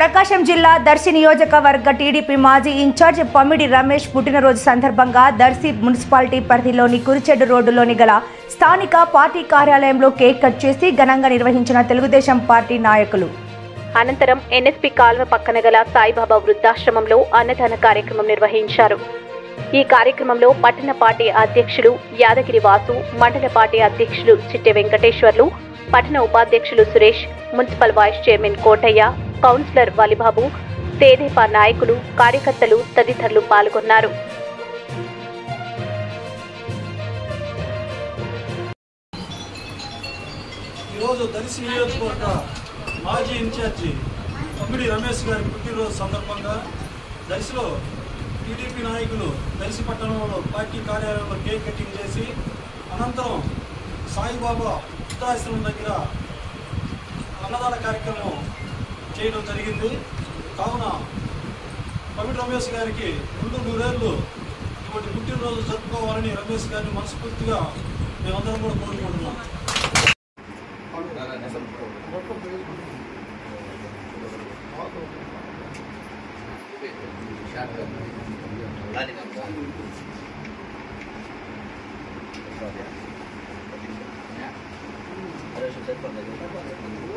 ప్రకాశం జిల్లా దర్శి నియోజకవర్గ టీడీపీ మాజీ ఇన్ఛార్జ్ పమిడి రమేష్ పుట్టినరోజు సందర్భంగా దర్శి మున్సిపాలిటీ పరిధిలోని కురిచెడ్డు రోడ్డులోని గల స్థానిక పార్టీ కార్యాలయంలో కేక్ కట్ చేసి ఘనంగా నిర్వహించిన తెలుగుదేశం పార్టీ నాయకులు అనంతరం ఎన్ఎస్పి కాల్వ పక్కన గల సాయిబాబా వృద్ధాశ్రమంలో అన్నదాన కార్యక్రమం నిర్వహించారు ఈ కార్యక్రమంలో పట్టణ పార్టీ అధ్యక్షులు యాదగిరి వాసు మండల పార్టీ అధ్యక్షులు చిట్టె వెంకటేశ్వర్లు పట్టణ ఉపాధ్యక్షులు Suresh municipal vice chairman Kotaiah councillor Valibabu తేదేపా నాయకులు కార్యకర్తలు తదితరులు పాల్గొన్నారు ఈరోజు దర్శి నియోజకవర్గ మాజీ ఇన్ఛార్జి అమ్మిడి రమేష్ గారి పుట్టినరోజు సందర్భంగా దర్శిలో టీడీపీ నాయకులు దర్శి పట్టణంలో పార్టీ కార్యాలయంలో కేక్ కటింగ్ చేసి అనంతరం సాయిబాబా వృద్ధాశ్రమం దగ్గర అన్నదాన కార్యక్రమం చేయడం జరిగింది కావున అమిడి రమేష్ గారికి రెండు నూరేళ్ళు ఇటువంటి పుట్టినరోజు జరుపుకోవాలని రమేష్ గారిని మనస్ఫూర్తిగా మేమందరం కూడా కోరుకుంటున్నాం Ada susah